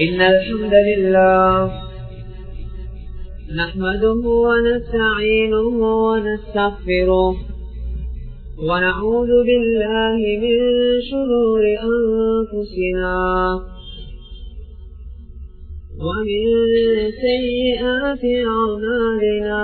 إن الحمد لله نحمده ونستعينه ونستغفره ونعوذ بالله من شرور أنفسنا ومن سيئات أعمالنا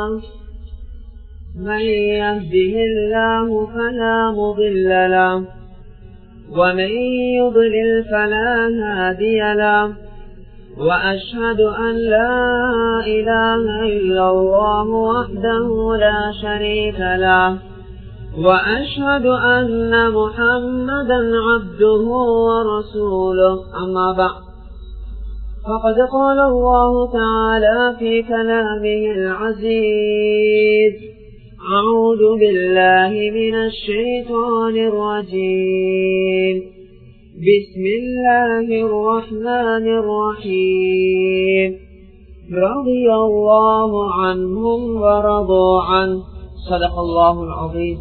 من يهده الله فلا مضل له ومن يضلل فلا هادي له وأشهد أن لا إله إلا الله وحده لا شريك له وأشهد أن محمدا عبده ورسوله أما بعد فقد قال الله تعالى في كلامه العزيز أعوذ بالله من الشيطان الرجيم بسم الله الرحمن الرحيم رضي الله عنهم ورضوا عنه صدق الله العظيم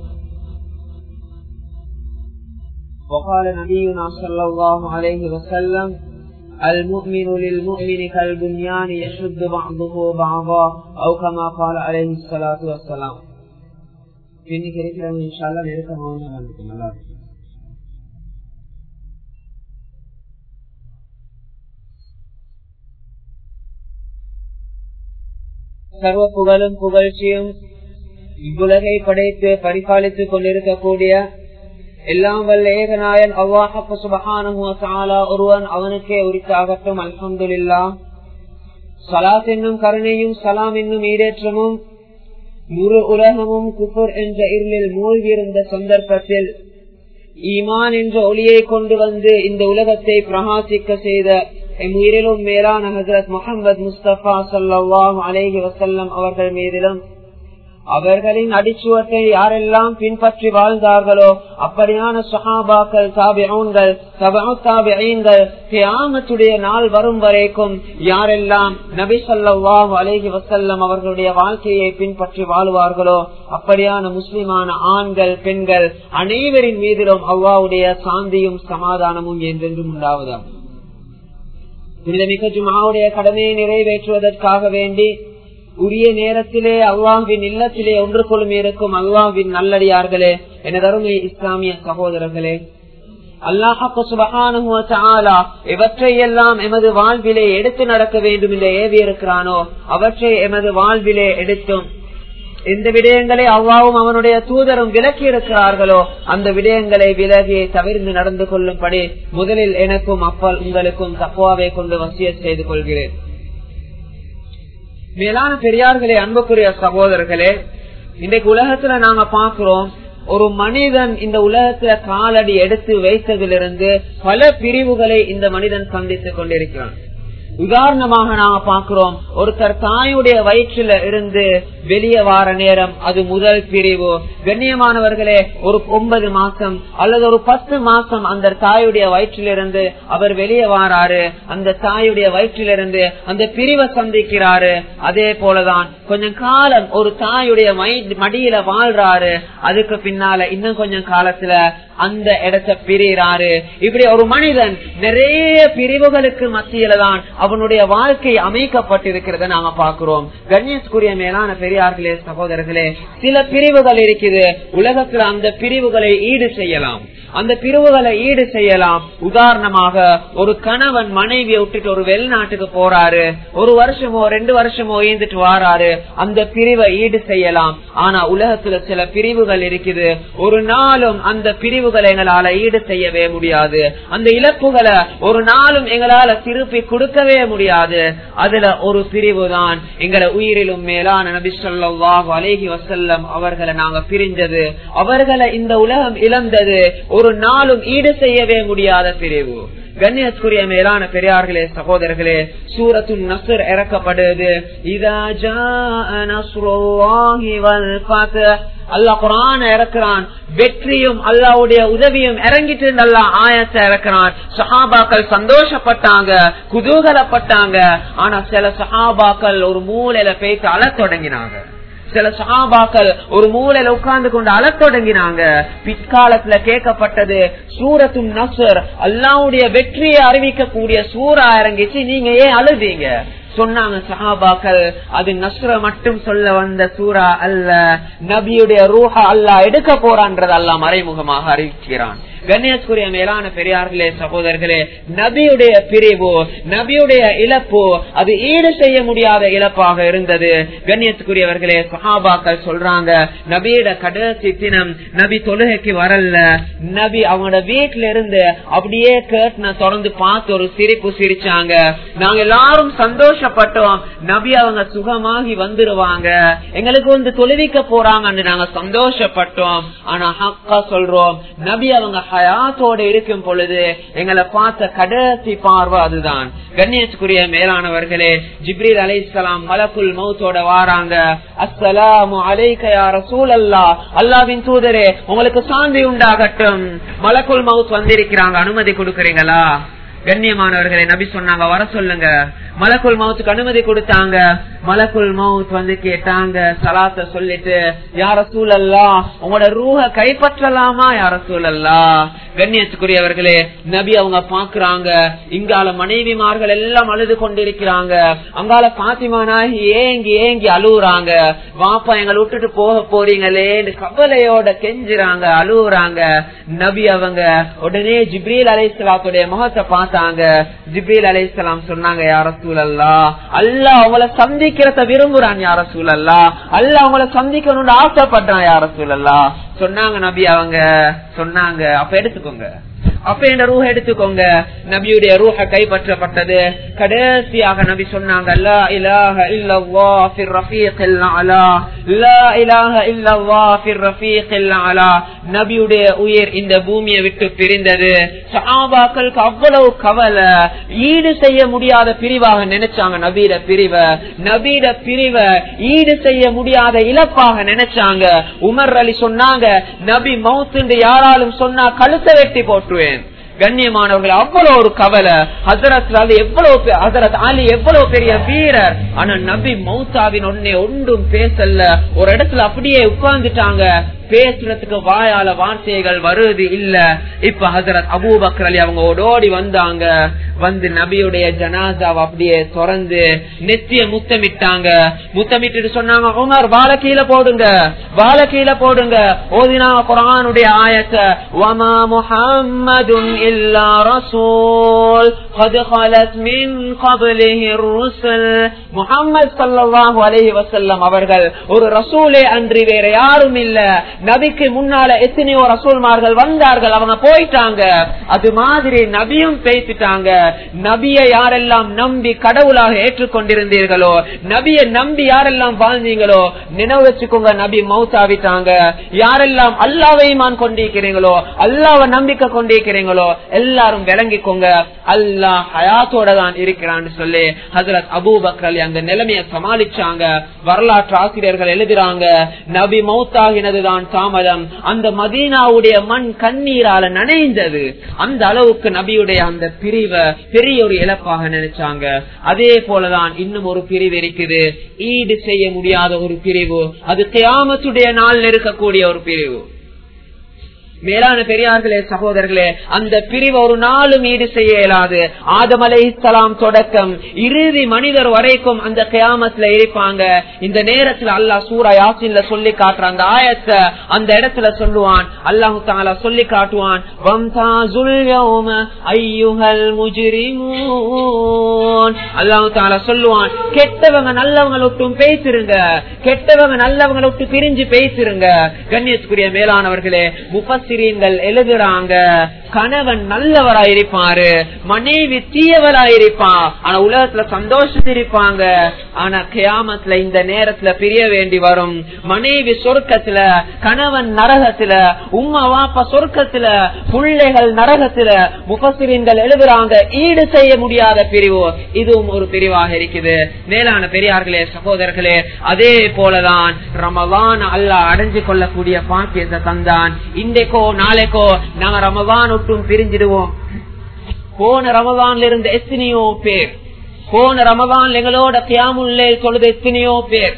وقال نبينا صلى الله عليه وسلم المؤمن للمؤمن كالبنيان يشد بعضه بعضا أو كما قال عليه الصلاة والسلام இன்னைக்கு இருக்கிறவங்க இன்ஷால்லா நெருக்கமாக நடந்துக்கும் நல்லா இருக்கும் சர்வ புகழும் புகழ்ச்சியும் இவ்வுலகை படைத்து பரிபாலித்துக் கொண்டிருக்கக்கூடிய எல்லாம் வல்ல ஏகநாயன் அவ்வாஹப்பு சுபகான ஒருவன் அவனுக்கே உரித்தாகட்டும் அல்ஹம்துல்லா சலாத் என்னும் கருணையும் சலாம் என்னும் ஈடேற்றமும் முழு உலகமும் குப்பர் என்ற இருளில் மூழ்கியிருந்த சந்தர்ப்பத்தில் ஈமான் என்ற ஒளியை கொண்டு வந்து இந்த உலகத்தை பிரகாசிக்க செய்த எம் உயிரிலும் மேலான ஹசரத் முகமது முஸ்தபா சல்லாஹ் அலேஹி வசல்லம் அவர்கள் மீதிலும் அவர்களின் அடிச்சுவத்தை யாரெல்லாம் பின்பற்றி வாழ்ந்தார்களோ அப்படியான சஹாபாக்கள் தாபிகள் தாபிகள் கியாமத்துடைய நாள் வரும் வரைக்கும் யாரெல்லாம் நபி சொல்லாஹ் அலேஹி வசல்லம் அவர்களுடைய வாழ்க்கையை பின்பற்றி வாழ்வார்களோ அப்படியான முஸ்லிமான ஆண்கள் பெண்கள் அனைவரின் மீதிலும் அவ்வாவுடைய சாந்தியும் சமாதானமும் என்றென்றும் உண்டாவதாகும் மிக ஜுமாவுடைய கடமையை நிறைவேற்றுவதற்காக வேண்டி உரிய நேரத்திலே அல்லாஹ்வின் இல்லத்திலே ஒன்று கொள்ளும் இருக்கும் அல்லாஹ்வின் நல்லடியார்களே எனதருமை இஸ்லாமிய சகோதரர்களே அல்லாஹால எவற்றையெல்லாம் எமது வாழ்விலே எடுத்து நடக்க வேண்டும் என்று ஏவி இருக்கிறானோ அவற்றை எமது வாழ்விலே எடுத்தும் எந்த விடயங்களை அவ்வாவும் அவனுடைய தூதரும் விலக்கி இருக்கிறார்களோ அந்த விடயங்களை விலகி தவிர்த்து நடந்து கொள்ளும்படி முதலில் எனக்கும் அப்பல் உங்களுக்கும் தப்புவாவை கொண்டு வசிய செய்து கொள்கிறேன் மேலான பெரியார்களே அன்புக்குரிய சகோதரர்களே இன்றைக்கு உலகத்துல நாங்க பாக்குறோம் ஒரு மனிதன் இந்த உலகத்துல காலடி எடுத்து வைத்ததிலிருந்து பல பிரிவுகளை இந்த மனிதன் சந்தித்துக் கொண்டிருக்கிறான் உதாரணமாக நாங்க பாக்குறோம் ஒருத்தர் தாயுடைய வயிற்றுல இருந்து வெளியே வார நேரம் அது முதல் பிரிவு கண்ணியமானவர்களே ஒரு ஒன்பது மாசம் அல்லது ஒரு பத்து மாசம் அந்த தாயுடைய வயிற்றிலிருந்து அவர் வெளியே வாராரு அந்த தாயுடைய வயிற்றிலிருந்து அந்த பிரிவை சந்திக்கிறாரு அதே போலதான் கொஞ்சம் காலம் ஒரு தாயுடைய மடியில வாழ்றாரு அதுக்கு பின்னால இன்னும் கொஞ்சம் காலத்துல அந்த இடத்தை பிரிறாரு இப்படி ஒரு மனிதன் நிறைய பிரிவுகளுக்கு மத்தியில தான் அவனுடைய வாழ்க்கை அமைக்கப்பட்டிருக்கிறத நாம பாக்குறோம் கண்ணியத்துக்குரிய மேலான பெரியார்களே சகோதரர்களே சில பிரிவுகள் இருக்குது உலகத்துல அந்த பிரிவுகளை ஈடு செய்யலாம் அந்த பிரிவுகளை ஈடு செய்யலாம் உதாரணமாக ஒரு கணவன் மனைவியை விட்டுட்டு ஒரு வெளிநாட்டுக்கு போறாரு ஒரு வருஷமோ ரெண்டு வருஷமோ ஈந்துட்டு வாராரு அந்த பிரிவை ஈடு செய்யலாம் ஆனா உலகத்துல சில பிரிவுகள் இருக்குது ஒரு நாளும் அந்த பிரிவுகளை எங்களால ஈடு செய்யவே முடியாது அந்த இழப்புகளை ஒரு நாளும் எங்களால திருப்பி கொடுக்கவே முடியாது அதுல ஒரு பிரிவு தான் எங்களை உயிரிலும் மேலான நபி சொல்லாஹ் அலேஹி வசல்லம் அவர்களை நாங்க பிரிஞ்சது அவர்களை இந்த உலகம் இழந்தது ஒரு நாளும் ஈடு செய்யவே முடியாத பிரிவு கண்ணியத்துக்குரிய மேலான பெரியார்களே சகோதரர்களே சூரத்து நசுர் இறக்கப்படுது இதா அல்லாஹ் குரான் இறக்குறான் வெற்றியும் அல்லாவுடைய உதவியும் இறங்கிட்டு அல்லா ஆயத்தை இறக்குறான் சஹாபாக்கள் சந்தோஷப்பட்டாங்க குதூகலப்பட்டாங்க ஆனா சில சஹாபாக்கள் ஒரு மூலையில பேசி அழ தொடங்கினாங்க சில சஹாபாக்கள் ஒரு மூலையில உட்கார்ந்து கொண்டு அழத் தொடங்கினாங்க பிற்காலத்துல கேட்கப்பட்டது சூரத்தும் நசர் அல்லாவுடைய வெற்றியை அறிவிக்கக்கூடிய சூறா இறங்கிச்சு நீங்க ஏன் அழுதீங்க சொன்னாங்க சஹாபாக்கள் அது நஸ்ர மட்டும் சொல்ல வந்த சூரா அல்ல நபியுடைய ரூஹா அல்லா எடுக்க போறான்றது அல்லா மறைமுகமாக அறிவிக்கிறான் கண்ணியத்துக்குரிய மேலான பெரியார்களே சகோதரர்களே நபியுடைய பிரிவு நபியுடைய இழப்பு அது ஈடு செய்ய முடியாத இழப்பாக இருந்தது கண்ணியத்துக்குரியவர்களே சஹாபாக்கள் சொல்றாங்க நபியோட கடைசி தினம் நபி தொழுகைக்கு வரல நபி அவங்களோட வீட்டுல இருந்து அப்படியே கேட்ன தொடர்ந்து பார்த்து ஒரு சிரிப்பு சிரிச்சாங்க நாங்க எல்லாரும் சந்தோஷப்பட்டோம் நபி அவங்க சுகமாகி வந்துருவாங்க எங்களுக்கு வந்து தொழுவிக்க போறாங்கன்னு நாங்க சந்தோஷப்பட்டோம் ஆனா ஹக்கா சொல்றோம் நபி அவங்க ஹயாத்தோட இருக்கும் பொழுது எங்களை பார்த்த கடைசி பார்வை அதுதான் கண்ணியத்துக்குரிய மேலானவர்களே ஜிப்ரீல் அலை இஸ்லாம் மலக்குல் மௌத்தோட வாராங்க அஸ்ஸலாமு அலைக்கயா ரசூல் அல்லா அல்லாவின் தூதரே உங்களுக்கு சாந்தி உண்டாகட்டும் மலக்குல் மவுத் வந்திருக்கிறாங்க அனுமதி கொடுக்கறீங்களா கண்ணியமானவர்களை நபி சொன்னாங்க வர சொல்லுங்க மலக்குள் மவுத்துக்கு அனுமதி கொடுத்தாங்க மலக்குள் மவுத் வந்து கேட்டாங்க சலாத்த சொல்லிட்டு யார சூழல்லா உங்களோட ரூஹ கைப்பற்றலாமா யார சூழல்லா கண்ணியத்துக்குரியவர்களே நபி அவங்க பாக்குறாங்க இங்கால மனைவிமார்கள் எல்லாம் அழுது கொண்டிருக்கிறாங்க அங்கால பாத்திமானாகி ஏங்கி ஏங்கி அழுகுறாங்க வாப்பா எங்களை விட்டுட்டு போக போறீங்களே கவலையோட கெஞ்சுறாங்க அழுகுறாங்க நபி அவங்க உடனே ஜிப்ரீல் அலைசலாத்துடைய முகத்தை பார்த்தாங்க ஜிப்ரீல் அலைசலாம் சொன்னாங்க யார சூழல்லா அல்ல அவங்கள சந்திக்கிறத விரும்புறான் யார சூழல்லா அல்ல அவங்கள சந்திக்கணும்னு ஆசைப்படுறான் யார சூழல்லா சொன்னாங்க நபி அவங்க சொன்னாங்க அப்ப எடுத்துக்கோங்க அப்ப என்ற ரூஹ எடுத்துக்கோங்க நபியுடைய ரூஹ கைப்பற்றப்பட்டது கடைசியாக நபி சொன்னாங்க லா இலாஹ இல்லல்லாஹ் ஃபிர் ரஃபீகில் அலா லா இலாஹ இல்லல்லாஹ் ஃபிர் ரஃபீகில் அலா நபியுடைய உயிர் இந்த பூமியை விட்டு பிரிந்தது சஹாபாக்களுக்கு அவ்வளவு கவலை ஈடு செய்ய முடியாத பிரிவாக நினைச்சாங்க நபீட பிரிவை நபீட பிரிவை ஈடு செய்ய முடியாத இழப்பாக நினைச்சாங்க உமர் அலி சொன்னாங்க நபி மவுத்து யாராலும் சொன்னா கழுத்தை வெட்டி போட்டுருவேன் கண்ணியமானவர்கள் அவ்வளவு ஒரு கவலை ஹசரத் அலி எவ்வளவு ஹசரத் அலி எவ்வளவு பெரிய வீரர் ஆனா நபி மௌத்தாவின் உடனே ஒன்றும் பேசல ஒரு இடத்துல அப்படியே உட்கார்ந்துட்டாங்க பேசுறதுக்கு வாயால வார்த்தைகள் வருது இல்ல இப்ப ஹசரத் அபூபக்கர் அலி அவங்க ஓடோடி வந்தாங்க வந்து நபியுடைய ஜனாசாவை அப்படியே திறந்து நெத்திய முத்தமிட்டாங்க முத்தமிட்டு சொன்னாங்க உமர் வாழ கீழே போடுங்க வாழ கீழே போடுங்க ஓதினாங்க குரானுடைய ஆயத்தை வமா முஹம்மதுன் இல்லா ரசூல் قد خلت من قبله الرسل முஹம்மது ஸல்லல்லாஹு அலைஹி வஸல்லம் அவர்கள் ஒரு ரசூலே அன்றி வேற யாரும் இல்ல நபிக்கு முன்னால எத்தனையோ ரசூல்மார்கள் வந்தார்கள் அவங்க போயிட்டாங்க அது மாதிரி நபியும் பேசிட்டாங்க நபியை யாரெல்லாம் நம்பி கடவுளாக ஏற்றுக்கொண்டிருந்தீர்களோ நபியை நம்பி யாரெல்லாம் வாழ்ந்தீங்களோ நினைவு வச்சுக்கோங்க நபி மௌத்தாவிட்டாங்க யாரெல்லாம் அல்லாவையுமான் கொண்டிருக்கிறீங்களோ அல்லாவை நம்பிக்கை கொண்டிருக்கிறீங்களோ எல்லாரும் விளங்கிக்கோங்க அல்லாஹ் ஹயாத்தோட தான் இருக்கிறான்னு சொல்லி ஹசரத் அபூபக்கர் அலி அந்த நிலைமையை சமாளிச்சாங்க வரலாற்று ஆசிரியர்கள் எழுதுறாங்க நபி மௌத்தாகினதுதான் தாமதம் அந்த மதீனாவுடைய மண் கண்ணீரால நனைந்தது அந்த அளவுக்கு நபியுடைய அந்த பிரிவை பெரிய ஒரு இழப்பாக நினைச்சாங்க அதே போலதான் இன்னும் ஒரு பிரிவு இருக்குது ஈடு செய்ய முடியாத ஒரு பிரிவு அது கியாமத்துடைய நாள் இருக்கக்கூடிய ஒரு பிரிவு மேலான பெரியார்களே சகோதரர்களே அந்த பிரிவு ஒரு நாளும் ஈடு செய்ய இயலாது ஆதம் அலை இஸ்லாம் தொடக்கம் இறுதி மனிதர் வரைக்கும் அந்த கியாமத்துல இருப்பாங்க இந்த நேரத்துல அல்லாஹ் சூரா யாசின்ல சொல்லி காட்டுற அந்த ஆயத்தை அந்த இடத்துல சொல்லுவான் அல்லாஹு தாலா சொல்லி காட்டுவான் வம்சாசுல் யௌம ஐயுஹல் முஜ்ரிமூன் அல்லாஹு தாலா சொல்லுவான் கெட்டவங்க நல்லவங்களை விட்டும் பேசிருங்க கெட்டவங்க நல்லவங்களை விட்டு பிரிஞ்சு பேசிருங்க கண்ணியத்துக்குரிய மேலானவர்களே முப்பசிரியங்கள் எழுதுறாங்க கணவன் நல்லவராயிருப்பாரு மனைவி தீயவராயிருப்பான் ஆனா உலகத்துல சந்தோஷம் இருப்பாங்க ஆனா கியாமத்துல இந்த நேரத்துல பிரிய வேண்டி வரும் மனைவி சொர்க்கத்துல கணவன் நரகத்துல உம்மா வாப்பா சொர்க்கத்துல பிள்ளைகள் நரகத்துல முப்பசிரியங்கள் எழுதுறாங்க ஈடு செய்ய முடியாத பிரிவு இதுவும் ஒரு பிரிவாக இருக்குது மேலான பெரியார்களே சகோதரர்களே அதே போலதான் ரமவான் அல்லாஹ் அடைஞ்சு கொள்ளக்கூடிய பாக்கியத்தை தந்தான் இன்றைக்கோ நாளைக்கோ நாங்க ரமவான் ஒட்டும் பிரிஞ்சிடுவோம் போன ரமவான்ல இருந்த எத்தனையோ பேர் போன ரமவான் எங்களோட கியாமுல்லே சொல்லுது எத்தனையோ பேர்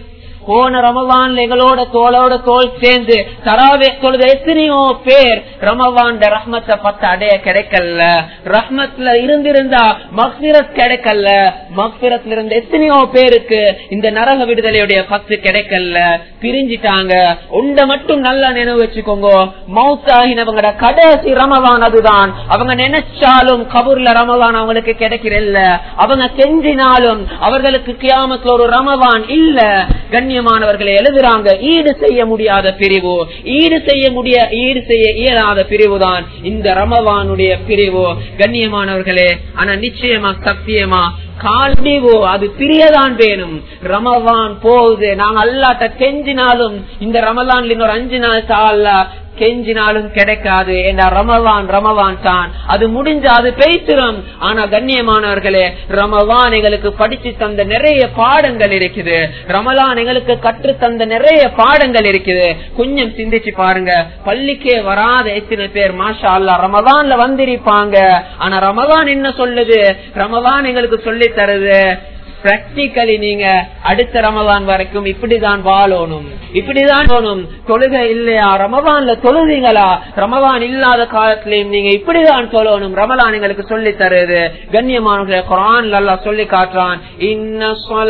போன ரமவான்ல எங்களோட தோளோட தோல் சேர்ந்து தராவே தொழுத எத்தனையோ பேர் ரமவான் ரஹ்மத்தை பத்து அடைய கிடைக்கல ரஹ்மத்ல இருந்திருந்தா மக்பிரத் கிடைக்கல மக்பிரத்ல இருந்த எத்தனையோ பேருக்கு இந்த நரக விடுதலையுடைய பத்து கிடைக்கல பிரிஞ்சிட்டாங்க உண்ட மட்டும் நல்லா நினைவு வச்சுக்கோங்க மவுத்தாகினவங்களோட கடைசி ரமவான் அதுதான் அவங்க நினைச்சாலும் கபூர்ல ரமவான் அவங்களுக்கு கிடைக்கிறல்ல அவங்க செஞ்சினாலும் அவர்களுக்கு கியாமத்துல ஒரு ரமவான் இல்ல கண்ணியமானவர்களை எழுதுறாங்க ஈடு செய்ய முடியாத பிரிவு ஈடு செய்ய முடிய ஈடு செய்ய இயலாத பிரிவு தான் இந்த ரமவானுடைய பிரிவு கண்ணியமானவர்களே ஆனா நிச்சயமா சத்தியமா கால்டிவோ அது பிரியதான் வேணும் ரமவான் போகுது நாங்க அல்லாட்ட கெஞ்சினாலும் இந்த ரமலான்ல இன்னொரு அஞ்சு நாள் சாலா கெஞ்சினாலும் கிடைக்காது என்ற ரமவான் ரமவான் தான் அது முடிஞ்ச அது பேசிரும் ஆனா கண்ணியமானவர்களே ரமவான் எங்களுக்கு படிச்சு தந்த நிறைய பாடங்கள் இருக்குது ரமலான் எங்களுக்கு கற்று தந்த நிறைய பாடங்கள் இருக்குது கொஞ்சம் சிந்திச்சு பாருங்க பள்ளிக்கே வராத எத்தனை பேர் மாஷா அல்லா ரமவான்ல வந்திருப்பாங்க ஆனா ரமவான் என்ன சொல்லுது ரமவான் எங்களுக்கு சொல்லி தருது பிராக்டிக்கலி நீங்க அடுத்த ரமவான் வரைக்கும் இப்படிதான் வாழணும் இப்படிதான் போகணும் தொழுகை இல்லையா ரமவான்ல தொழுதீங்களா ரமவான் இல்லாத காலத்திலையும் நீங்க இப்படிதான் சொல்லணும் ரமலான் எங்களுக்கு சொல்லி தருது கண்ணியமான குரான் அல்லா சொல்லி காட்டுறான் இன்ன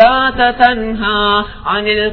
தன்ஹா அனில்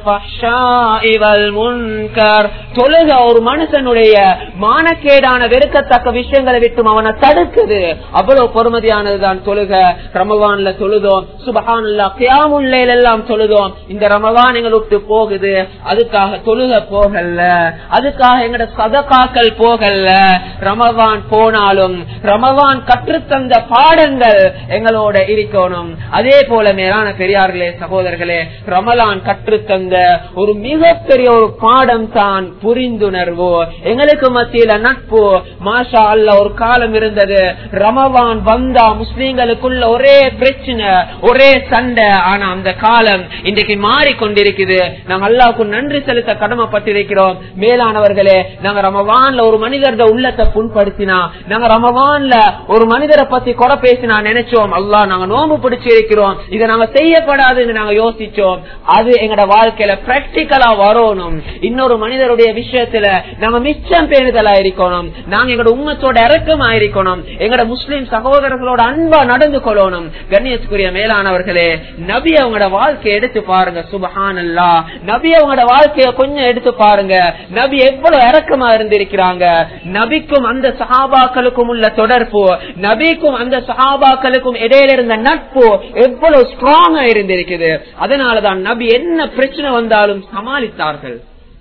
இவல் முன்கர் தொழுக ஒரு மனுஷனுடைய மானக்கேடான வெறுக்கத்தக்க விஷயங்களை விட்டும் அவனை தடுக்குது அவ்வளவு பொறுமதியானதுதான் தொழுக ரமவான்ல தொழுதோம் சுபஹான் எல்லாம் தொழுதோம் இந்த ரமவான் எங்களை விட்டு போகுது அதுக்காக தொழுக போகல அதுக்காக எங்கட சதகாக்கள் போகல ரமவான் போனாலும் ரமவான் கற்றுத்தந்த பாடங்கள் எங்களோட இருக்கணும் அதே போல மேலான பெரியார்களே சகோதரர்களே ரமலான் கற்றுத்தந்த ஒரு மிகப்பெரிய ஒரு பாடம் தான் புரிந்துணர்வு எங்களுக்கு மத்தியில நட்பு மாஷா அல்ல ஒரு காலம் இருந்தது ரமவான் வந்தா முஸ்லீம்களுக்குள்ள ஒரே பிரச்சனை ஒரே சண்டை ஆனா அந்த காலம் இன்றைக்கு மாறிக்கொண்டிருக்குது நாங்க அல்லாவுக்கு நன்றி செலுத்த கடமைப்பட்டிருக்கிறோம் மேலானவர்களே நாங்க ரமவான்ல ஒரு மனிதர்த உள்ளத்தை புண்படுத்தினா நாங்க ரமவான்ல ஒரு மனிதரை பத்தி குறை பேசினா நினைச்சோம் அல்லா நாங்க நோம்பு பிடிச்சிருக்கிறோம் இதை நாங்க செய்யப்படாதுன்னு நாங்க யோசிச்சோம் அது எங்கட வாழ்க்கையில பிராக்டிக்கலா வரணும் இன்னொரு மனிதருடைய விஷயத்துல நாங்க மிச்சம் பேணுதலா இருக்கணும் நாங்க எங்களோட உண்மத்தோட இறக்கமா இருக்கணும் எங்கட முஸ்லிம் சகோதரர்களோட அன்பா நடந்து கொள்ளணும் கண்ணியத்துக்குரிய மேலானவர்களே நபி அவங்களோட வாழ்க்கையை எடுத்து பாருங்க சுபஹான் அல்லா நபி அவங்களோட வாழ்க்கைய கொஞ்சம் எடுத்து பாருங்க நபி எவ்வளவு இறக்கமா இருந்திருக்கிறாங்க நபிக்கும் அந்த சஹாபாக்களுக்கும் உள்ள தொடர்பு நபிக்கும் அந்த சஹாபாக்களுக்கும் இடையில இருந்த நட்பு எவ்வளவு ஸ்ட்ராங்கா இருந்திருக்குது அதனாலதான் நபி என்ன பிரச்சனை வந்தாலும் சமாளித்தார்கள்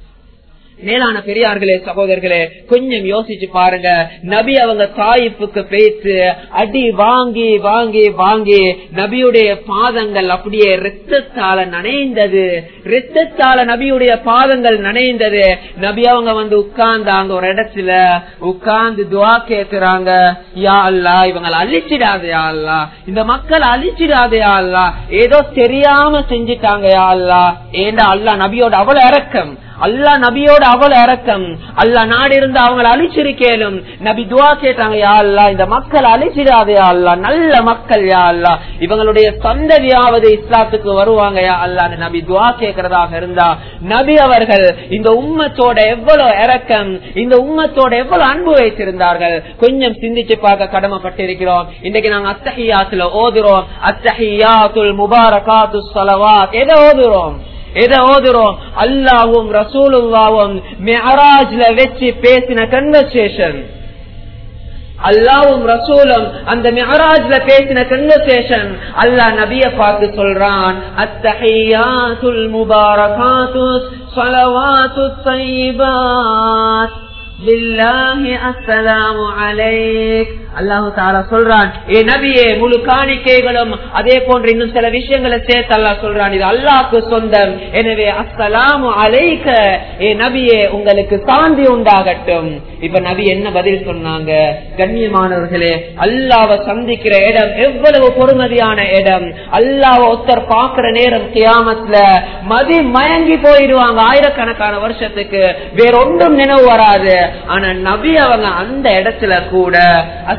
மேலான பெரியார்களே சகோதரர்களே கொஞ்சம் யோசிச்சு பாருங்க நபி அவங்க தாயிப்புக்கு பேச்சு அடி வாங்கி வாங்கி வாங்கி நபியுடைய பாதங்கள் அப்படியே ரத்தத்தால நனைந்தது ரத்தத்தால நபியுடைய பாதங்கள் நனைந்தது நபி அவங்க வந்து உட்கார்ந்தாங்க ஒரு இடத்துல உட்கார்ந்து துவா கேட்கிறாங்க யா அல்லா இவங்களை அழிச்சிடாதே யா அல்லா இந்த மக்கள் அழிச்சிடாதே யா அல்லா ஏதோ தெரியாம செஞ்சிட்டாங்க யா அல்லா ஏண்டா அல்லா நபியோட அவ்வளவு இறக்கம் அல்லா நபியோட அவள் இறக்கம் அல்லா நாடு இருந்து அவங்களை அழிச்சிருக்கேனும் நபி துவா கேட்டாங்க யா அல்லா இந்த மக்கள் அழிச்சிடாதே அல்லா நல்ல மக்கள் யா அல்லா இவங்களுடைய சந்ததியாவது இஸ்லாத்துக்கு வருவாங்க யா அல்லான்னு நபி துவா கேட்கறதாக இருந்தா நபி அவர்கள் இந்த உம்மத்தோட எவ்வளவு இறக்கம் இந்த உம்மத்தோட எவ்வளவு அன்பு வைத்திருந்தார்கள் கொஞ்சம் சிந்திச்சு பார்க்க கடமைப்பட்டிருக்கிறோம் இன்னைக்கு நாங்க அத்தஹியாத்துல ஓதுறோம் அத்தஹியாத்துல் முபாரகாத்து சலவாத் எதை ஓதுறோம் எதை ஓதுறோம் அல்லாவும் ரசூலுல்லாவும் மெஹராஜ்ல வச்சு பேசின கன்வர்சேஷன் அல்லாவும் ரசூலும் அந்த மெஹராஜ்ல பேசின கன்வர்சேஷன் அல்லாஹ் நபிய பார்த்து சொல்றான் அத்தஹியாத்துல் முபாரகாத்து ஸலவாத்து தையிபாத் லில்லாஹி அஸ்ஸலாமு அலைக் அல்லாஹு தாலா சொல்றான் ஏ நபியே முழு காணிக்கைகளும் அதே போன்ற இன்னும் சில விஷயங்களை சேர்த்து அல்லா சொல்றான் இது அல்லாஹ்க்கு சொந்தம் எனவே அஸ்ஸலாமு அலைக்க ஏ நபியே உங்களுக்கு சாந்தி உண்டாகட்டும் இப்ப நபி என்ன பதில் சொன்னாங்க கண்ணியமானவர்களே அல்லாவை சந்திக்கிற இடம் எவ்வளவு பொறுமதியான இடம் அல்லாவை ஒருத்தர் பாக்குற நேரம் கியாமத்துல மதி மயங்கி போயிடுவாங்க ஆயிரக்கணக்கான வருஷத்துக்கு வேறொன்றும் நினைவு வராது ஆனா நபி அவங்க அந்த இடத்துல கூட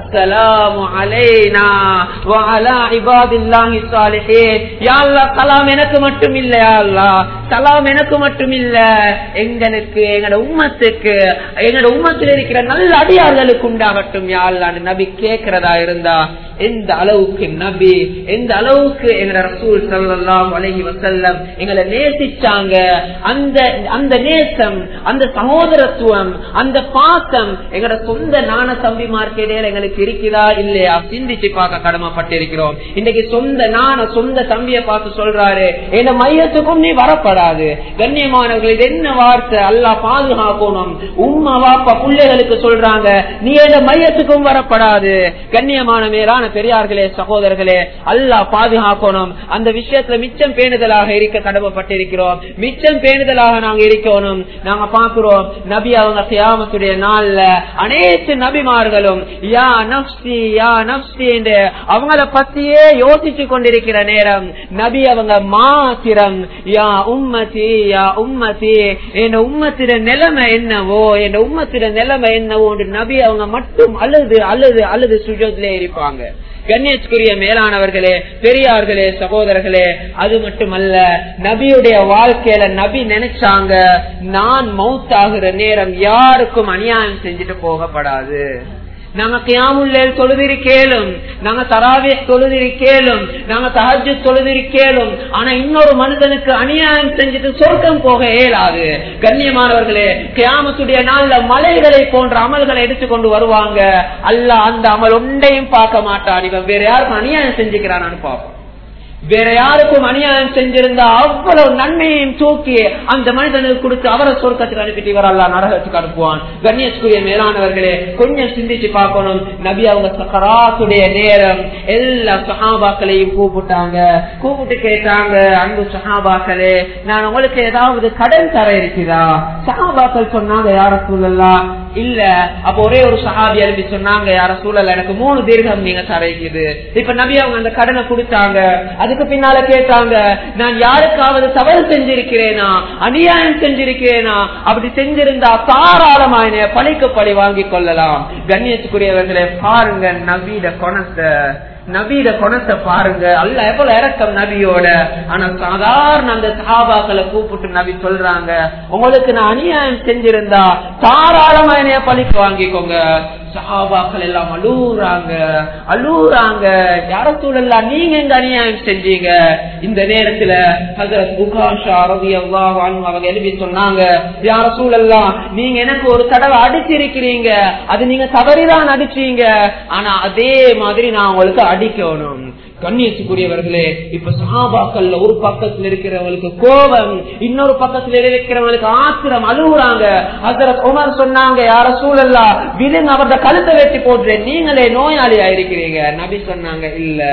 அஸ்ஸலாமு அலைனா வ அலா இபாதில்லாஹி ஸாலிஹீன் யா அல்லாஹ் சலாம் எனக்கு மட்டும் இல்ல யா அல்லாஹ் சலாம் எனக்கு மட்டும் இல்ல எங்களுக்கு எங்கட உம்மத்துக்கு எங்கட உம்மத்தில் இருக்கிற நல்ல அடியார்களுக்கு உண்டாகட்டும் யா அல்லாஹ் நபி கேட்கிறதா இருந்தா எந்த அளவுக்கு நபி எந்த அளவுக்கு எங்கட ரசூல் ஸல்லல்லாஹு அலைஹி வஸல்லம் எங்களை நேசிச்சாங்க அந்த அந்த நேசம் அந்த சகோதரத்துவம் அந்த பாசம் எங்கட சொந்த நாண தம்பிமார்க்கு இடையில எங்களுக்கு இருக்குதா இல்லையா சிந்திச்சு பார்க்க கடமைப்பட்டிருக்கிறோம் இன்னைக்கு சொந்த நாண சொந்த தம்பிய பார்த்து சொல்றாரு இந்த மையத்துக்கும் நீ வரப்படாது கண்ணியமானவர்கள் இது என்ன வார்த்தை அல்லாஹ் பாதுகாக்கணும் உம்மா வாப்பா பிள்ளைகளுக்கு சொல்றாங்க நீ இந்த மையத்துக்கும் வரப்படாது கண்ணியமான மேலான பெரியார்களே சகோதரர்களே அல்லாஹ் பாதுகாக்கணும் அந்த விஷயத்துல மிச்சம் பேணுதலாக இருக்க கடமைப்பட்டிருக்கிறோம் மிச்சம் பேணுதலாக நாங்க இருக்கணும் நாங்க பாக்குறோம் நபி அவங்க கியாமத்துடைய நாள்ல அனைத்து நபிமார்களும் யா நப்சி யா நப்சி என்று அவங்கள பத்தியே யோசிச்சு கொண்டிருக்கிற நேரம் நபி அவங்க மாத்திரம் யா உம்மதி யா உம்மதி என் உம்மத்திட நிலைமை என்னவோ என் உம்மத்திட நிலைமை என்னவோ என்று நபி அவங்க மட்டும் அழுது அழுது அழுது சுஜோதிலே இருப்பாங்க கண்ணியத்துக்குரிய மேலானவர்களே பெரியார்களே சகோதரர்களே அது மட்டுமல்ல நபியுடைய வாழ்க்கையில நபி நினைச்சாங்க நான் மவுத்தாகிற நேரம் யாருக்கும் அநியாயம் செஞ்சுட்டு போகப்படாது நாங்க கியாமுல்லேல் தொழுதிருக்கேலும் நாங்க தராவே தொழுதிருக்கேலும் நாங்க தஹஜு தொழுதிருக்கேலும் ஆனா இன்னொரு மனிதனுக்கு அநியாயம் செஞ்சுட்டு சொர்க்கம் போக இயலாது கண்ணியமானவர்களே கியாமத்துடைய நாள்ல மலைகளை போன்ற அமல்களை எடுத்துக்கொண்டு வருவாங்க அல்ல அந்த அமல் ஒன்றையும் பார்க்க மாட்டான் இவன் வேற யாருக்கும் அநியாயம் செஞ்சுக்கிறான்னு பார்ப்போம் வேற யாருக்கும் அநியாயம் செஞ்சிருந்தா அவ்வளவு நன்மையையும் தூக்கி அந்த மனிதனுக்கு கொடுத்து அவரை சொர்க்கத்துக்கு அனுப்பிட்டு இவர் அல்லா நரகத்துக்கு அனுப்புவான் கண்ணியத்துக்குரிய மேலானவர்களே கொஞ்சம் சிந்திச்சு பார்க்கணும் நபி அவங்க சக்கராத்துடைய நேரம் எல்லா சஹாபாக்களையும் கூப்பிட்டாங்க கூப்பிட்டு கேட்டாங்க அன்பு சஹாபாக்களே நான் உங்களுக்கு ஏதாவது கடன் தர இருக்குதா சஹாபாக்கள் சொன்னாங்க யார சூழல்லாம் இல்ல அப்ப ஒரே ஒரு சஹாபி எழுப்பி சொன்னாங்க யார சூழல் எனக்கு மூணு தீர்க்கம் நீங்க தரைக்குது இப்ப நபி அவங்க அந்த கடனை கொடுத்தாங்க அதுக்கு பின்னால கேட்டாங்க நான் யாருக்காவது தவறு செஞ்சிருக்கிறேனா அநியாயம் செஞ்சிருக்கிறேனா அப்படி செஞ்சிருந்தா தாராளமா என்னைய பழிக்கு பழி வாங்கி கொள்ளலாம் கண்ணியத்துக்குரியவர்களே பாருங்க நவீன குணத்தை நபீட குணத்தை பாருங்க அல்ல எவ்வளவு இறக்கம் நபியோட ஆனா சாதாரண அந்த சஹாபாக்களை கூப்பிட்டு நபி சொல்றாங்க உங்களுக்கு நான் அநியாயம் செஞ்சிருந்தா தாராளமா என்னைய பழிக்கு வாங்கிக்கோங்க சஹாபாக்கள் எல்லாம் அழுகுறாங்க அழுகுறாங்க யார சூழல்ல நீங்க எங்க அநியாயம் செஞ்சீங்க இந்த நேரத்துல ஹசரத் புகாஷா ரவி அவங்க எழுதி சொன்னாங்க யார சூழல்லாம் நீங்க எனக்கு ஒரு தடவை அடிச்சிருக்கிறீங்க அது நீங்க தவறிதான் அடிச்சீங்க ஆனா அதே மாதிரி நான் உங்களுக்கு அடிக்கணும் கண்ணியத்துக்குரியவர்களே இப்ப சஹாபாக்கள்ல ஒரு பக்கத்துல இருக்கிறவங்களுக்கு கோபம் இன்னொரு பக்கத்துல இருக்கிறவங்களுக்கு ஆத்திரம் அழுகுறாங்க ஹசரத் உமர் சொன்னாங்க யார சூழல்லா விழுங்க அவரது கழுத்தை வெட்டி போட்டுறேன் நீங்களே நோயாளியா இருக்கிறீங்க நபி சொன்னாங்க இல்ல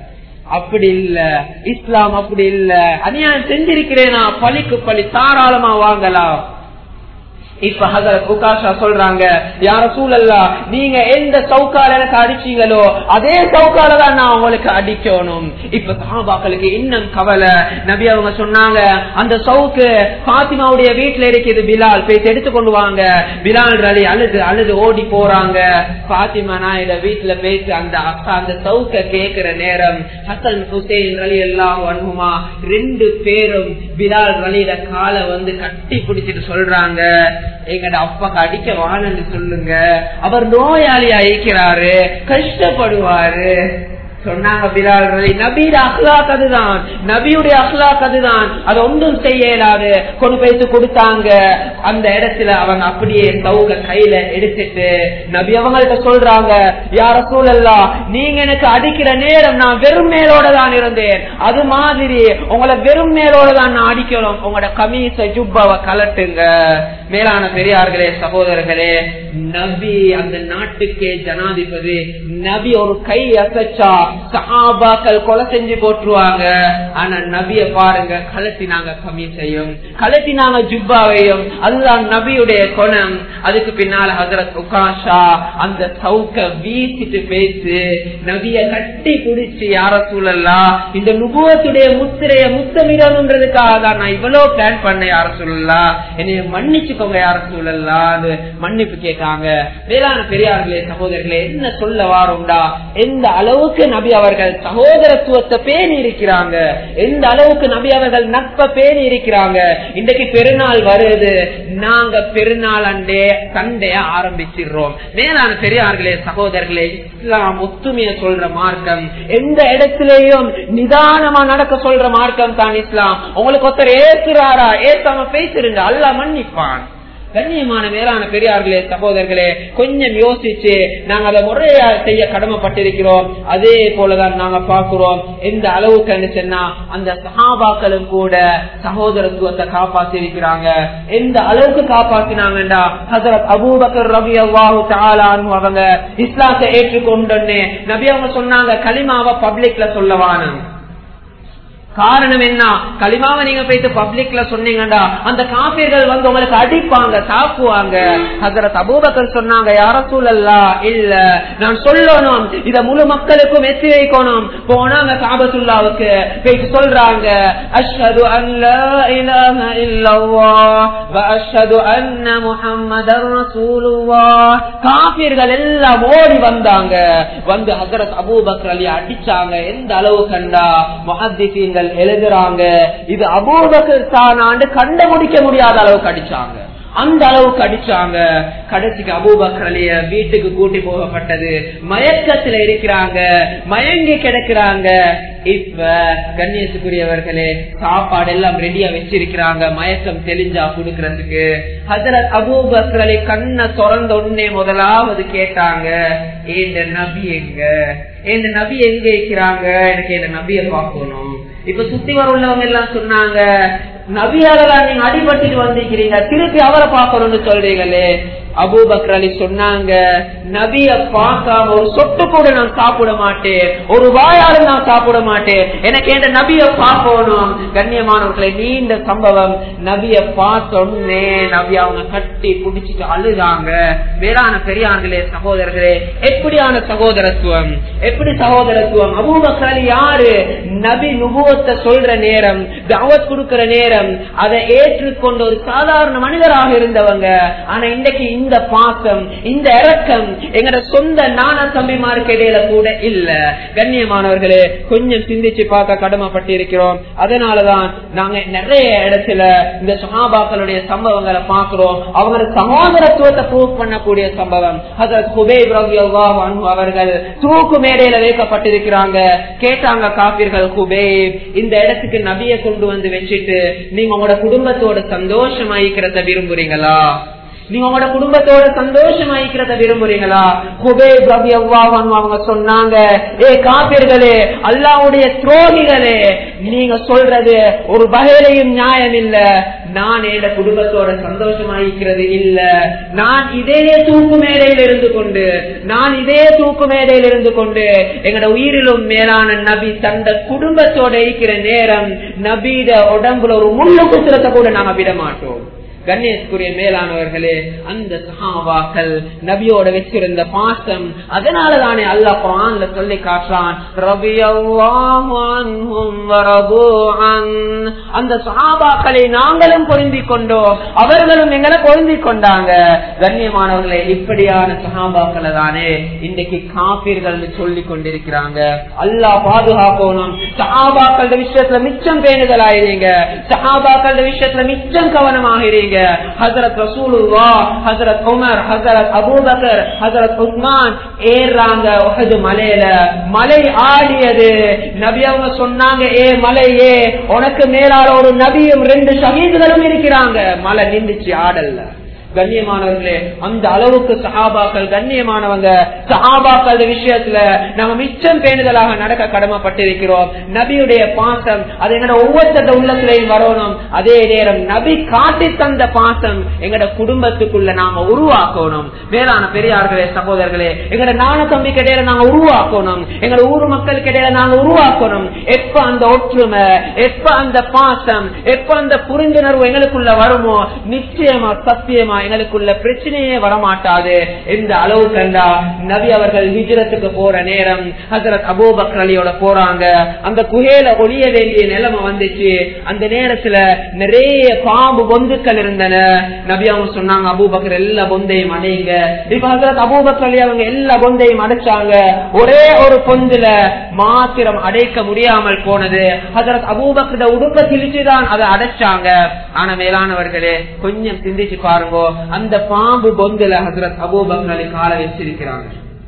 அப்படி இல்ல இஸ்லாம் அப்படி இல்ல அநியாயம் செஞ்சிருக்கிறேனா பழிக்கு பழி தாராளமா வாங்கலாம் இப்ப ஹசரத் புகாஷா சொல்றாங்க யார சூழல்லா நீங்க எந்த சவுக்கால எனக்கு அடிச்சீங்களோ அதே சவுக்கால தான் நான் உங்களுக்கு அடிக்கணும் இப்ப சஹாபாக்களுக்கு இன்னும் கவலை நபி அவங்க சொன்னாங்க அந்த சவுக்கு பாத்திமாவுடைய வீட்டுல இருக்குது பிலால் போய் எடுத்து கொண்டு வாங்க பிலால் ரலி அழுது அழுது ஓடி போறாங்க பாத்திமா நாயுட வீட்டுல போயிட்டு அந்த அக்கா அந்த சவுக்க கேக்குற நேரம் ஹசன் ஹுசேன் ரலி எல்லாம் வன்முமா ரெண்டு பேரும் பிலால் ரலியிட காலை வந்து கட்டி பிடிச்சிட்டு சொல்றாங்க எங்கட அப்பாக்கு அடிக்க வானன்னு சொல்லுங்க அவர் நோயாளியா இருக்கிறாரு கஷ்டப்படுவாரு சொன்னாங்க பிலால் ரலி நபியோட அஹ்லாக் அதுதான் நபியுடைய அஹ்லாக் அதுதான் அது ஒன்றும் செய்ய இயலாது கொண்டு போயிட்டு கொடுத்தாங்க அந்த இடத்துல அவங்க அப்படியே சவுக கையில எடுத்துட்டு நபி அவங்கள்ட்ட சொல்றாங்க யார சூழல்லா நீங்க எனக்கு அடிக்கிற நேரம் நான் வெறும் மேலோட தான் இருந்தேன் அது மாதிரி உங்களை வெறும் மேலோட தான் நான் அடிக்கணும் உங்களோட கமீச ஜுப்பாவை கலட்டுங்க மேலான பெரியார்களே சகோதரர்களே நபி அந்த நாட்டுக்கே ஜனாதிபதி நபி ஒரு கை அசைச்சா சஹாபாக்கள் கொலை செஞ்சு போட்டுருவாங்க ஆனா நபிய பாருங்க கலட்டினாங்க கம்மி செய்யும் கலட்டினாங்க ஜுப்பாவையும் அதுதான் நபியுடைய குணம் அதுக்கு பின்னால ஹசரத் உகாஷா அந்த சவுக்க வீசிட்டு பேசு நபிய கட்டி பிடிச்சு யார சூழல்லாம் இந்த நுபுவத்துடைய முத்திரைய முத்தமிடணுன்றதுக்காக தான் நான் இவ்வளவு பிளான் பண்ண யார சொல்லலாம் என்னைய மன்னிச்சுக்கோங்க யார சூழல்லாம் மன்னிப்பு கேட்டாங்க வேளாண் பெரியார்களே சகோதரர்களே என்ன சொல்ல வாரோம்டா எந்த அளவுக்கு நபி அவர்கள் சகோதரத்துவத்தை பேணி இருக்கிறாங்க எந்த அளவுக்கு நபி அவர்கள் நட்ப பேணி இருக்கிறாங்க இன்றைக்கு பெருநாள் வருது நாங்க பெருநாள் அண்டே சண்டைய ஆரம்பிச்சிடுறோம் மேலான பெரியார்களே சகோதரர்களே இஸ்லாம் ஒத்துமைய சொல்ற மார்க்கம் எந்த இடத்திலேயும் நிதானமா நடக்க சொல்ற மார்க்கம் தான் இஸ்லாம் உங்களுக்கு ஒருத்தர் ஏசுறாரா ஏசாம பேசிருங்க அல்ல மன்னிப்பான் கண்ணியமான மேலான பெரியார்களே சகோதரர்களே கொஞ்சம் யோசிச்சு நாங்க அதை முறையா செய்ய கடமைப்பட்டிருக்கிறோம் அதே போலதான் நாங்க பார்க்கிறோம் எந்த அளவுக்கு சொன்னா அந்த சகாபாக்களும் கூட சகோதரத்துவத்தை காப்பாத்தி இருக்கிறாங்க எந்த அளவுக்கு காப்பாத்தினாங்கடா ஹசரத் அபூபக்கர் ரவி அல்லாஹு தாலான்னு அவங்க இஸ்லாத்தை ஏற்றுக்கொண்டோன்னே நபி அவங்க சொன்னாங்க களிமாவை பப்ளிக்ல சொல்லவானு காரணம் என்ன களிமாவை நீங்க போயிட்டு பப்ளிக்ல சொன்னீங்கடா அந்த காப்பீர்கள் வந்து உங்களுக்கு அடிப்பாங்க தாக்குவாங்க ஹசரத் அபூபக்கர் சொன்னாங்க யார சூழல்லா இல்ல நான் சொல்லணும் இத முழு மக்களுக்கும் எத்தி வைக்கணும் போனாங்க காபத்துல்லாவுக்கு போயிட்டு சொல்றாங்க அஷ்ஹது அல்ல இலாஹ இல்லல்லாஹ் வ அஷ்ஹது அன்ன முஹம்மதர் ரசூலுல்லாஹ் காபீர்கள் எல்லாம் ஓடி வந்தாங்க வந்து ஹசரத் அபூபக்கர் அலி அடிச்சாங்க எந்த அளவு கண்டா முஹத்திசீன்கள் எழுதுறாங்க இது அபூபக்கர் தானாண்டு கண்டுபிடிக்க முடியாத அளவுக்கு அடிச்சாங்க அந்த அளவுக்கு அடிச்சாங்க கடைசிக்கு அபூபக்கர் அலிய வீட்டுக்கு கூட்டி போகப்பட்டது மயக்கத்துல இருக்கிறாங்க மயங்கி கிடக்குறாங்க இப்ப கண்ணியத்துக்குரியவர்களே சாப்பாடு எல்லாம் ரெடியா வச்சிருக்கிறாங்க மயக்கம் தெளிஞ்சா குடுக்கறதுக்கு ஹசரத் அபூபக்கர் அலி கண்ணை திறந்த உடனே முதலாவது கேட்டாங்க இந்த நபி எங்க இந்த நபி எங்க இருக்கிறாங்க எனக்கு இந்த நபிய பார்க்கணும் இப்ப சுத்தி வர உள்ளவங்க எல்லாம் சொன்னாங்க நபியாலதான் நீங்க அடிபட்டுட்டு வந்திருக்கிறீங்க திருப்பி அவரை பார்க்கணும்னு சொல்றீங்களே அபூபக்கர் அலி சொன்னாங்க நபிய பார்க்காம ஒரு சொட்டு கூட நான் சாப்பிட மாட்டேன் ஒரு வாயால நான் சாப்பிட மாட்டேன் எனக்கு எந்த நபிய பார்க்கணும் கண்ணியமானவர்களை நீண்ட சம்பவம் நபிய பார்த்தோன்னே நபி அவங்க கட்டி புடிச்சிட்டு அழுதாங்க வேளாண் பெரியார்களே சகோதரர்களே எப்படியான சகோதரத்துவம் எப்படி சகோதரத்துவம் அபூபக்கர் அலி யாரு நபி நுபுவத்தை சொல்ற நேரம் தாவத் கொடுக்கிற நேரம் அதை ஏற்றுக்கொண்ட ஒரு சாதாரண மனிதராக இருந்தவங்க ஆனா இன்றைக்கு இந்த பாசம் இந்த இறக்கம் எங்கட சொந்த நான தம்பிமாருக்கு இடையில கூட இல்ல கண்ணியமானவர்களே கொஞ்சம் சிந்திச்சு பார்க்க கடமைப்பட்டிருக்கிறோம் அதனாலதான் நாங்க நிறைய இடத்துல இந்த சகாபாக்களுடைய சம்பவங்களை பார்க்கிறோம் அவங்க சகோதரத்துவத்தை ப்ரூவ் பண்ணக்கூடிய சம்பவம் அதற்கு குபேப் ரவி அவர்கள் தூக்கு மேடையில வைக்கப்பட்டிருக்கிறாங்க கேட்டாங்க காப்பீர்கள் குபேப் இந்த இடத்துக்கு நபிய கொண்டு வந்து வச்சுட்டு நீங்க உங்களோட குடும்பத்தோட சந்தோஷமாயிக்கிறத விரும்புறீங்களா நீங்க உங்களோட குடும்பத்தோட சந்தோஷமாயிக்கிறத விரும்புறீங்களா குபே பிரபி அவங்க சொன்னாங்க ஏ காப்பீர்களே அல்லாவுடைய துரோகிகளே நீங்க சொல்றது ஒரு வகையிலையும் நியாயம் இல்ல நான் என் குடும்பத்தோட சந்தோஷமாயிக்கிறது இல்ல நான் இதே தூக்கு மேடையில் இருந்து கொண்டு நான் இதே தூக்கு மேடையில் இருந்து கொண்டு எங்கட உயிரிலும் மேலான நபி தந்த குடும்பத்தோட இருக்கிற நேரம் நபீட உடம்புல ஒரு முள்ளு குத்துறத கூட நாங்க விட மாட்டோம் கணேஷ்குரிய மேலானவர்களே அந்த சஹாவாக்கள் நபியோட வச்சிருந்த பாசம் அதனால தானே அல்லாஹ் குரான்ல சொல்லி காட்டுறான் அந்த சஹாபாக்களை நாங்களும் பொருந்தி கொண்டோம் அவர்களும் எங்களை பொருந்தி கொண்டாங்க கண்ணியமானவர்களே இப்படியான சஹாபாக்களை தானே இன்றைக்கு காப்பீர்கள் சொல்லி கொண்டிருக்கிறாங்க அல்லாஹ் பாதுகாக்கணும் சஹாபாக்கள விஷயத்துல மிச்சம் பேணுதலாயிருங்க சஹாபாக்கள விஷயத்துல மிச்சம் கவனமாகிறீங்க ஹசரத் ரசூலுல்லா ஹசரத் உமர் ஹசரத் அபூபக்கர் ஹசரத் உஸ்மான் ஏறாங்க உஹது மலையில மலை ஆடியது நபி அவங்க சொன்னாங்க ஏ மலையே உனக்கு மேலால ஒரு நபியும் ரெண்டு ஷஹீதுகளும் இருக்கிறாங்க மலை நின்றுச்சு ஆடல்ல கண்ணியமானவர்களே அந்த அளவுக்கு சஹாபாக்கள் கண்ணியமானவங்க சஹாபாக்கள் விஷயத்துல நாங்க மிச்சம் பேணுதலாக நடக்க கடமைப்பட்டிருக்கிறோம் நபியுடைய பாசம் அது எங்கட ஒவ்வொருத்தர உள்ளத்திலையும் வரணும் அதே நேரம் நபி காட்டி தந்த பாசம் எங்கட குடும்பத்துக்குள்ள நாங்க உருவாக்கணும் மேலான பெரியார்களே சகோதரர்களே எங்கட நாண தம்பி கிடையில நாங்க உருவாக்கணும் எங்கட ஊர் மக்கள் கிடையில நாங்க உருவாக்கணும் எப்ப அந்த ஒற்றுமை எப்ப அந்த பாசம் எப்ப அந்த புரிந்துணர்வு எங்களுக்குள்ள வருமோ நிச்சயமா சத்தியமா எங்களுக்குள்ள பிரச்சனையே வரமாட்டாது எந்த அளவு கண்டா நபி அவர்கள் ஹிஜரத்துக்கு போற நேரம் ஹசரத் அபூபக்கர் அலியோட போறாங்க அந்த குகையில ஒளிய வேண்டிய நிலைமை வந்துச்சு அந்த நேரத்துல நிறைய பாம்பு பொந்துக்கள் இருந்தன நபி அவங்க சொன்னாங்க அபூபக்கர் எல்லா பொந்தையும் அடையுங்க இப்ப ஹசரத் அபூபக்கர் அலி அவங்க எல்லா பொந்தையும் அடைச்சாங்க ஒரே ஒரு பொந்துல மாத்திரம் அடைக்க முடியாமல் போனது ஹசரத் அபூபக்கர உடுப்ப கிழிச்சுதான் அதை அடைச்சாங்க ஆனா மேலானவர்களே கொஞ்சம் சிந்திச்சு பாருங்க அந்த பாம்பு பொந்துல ஹசரத் அபூபக்கர் அலி கால வச்சிருக்கிறாங்க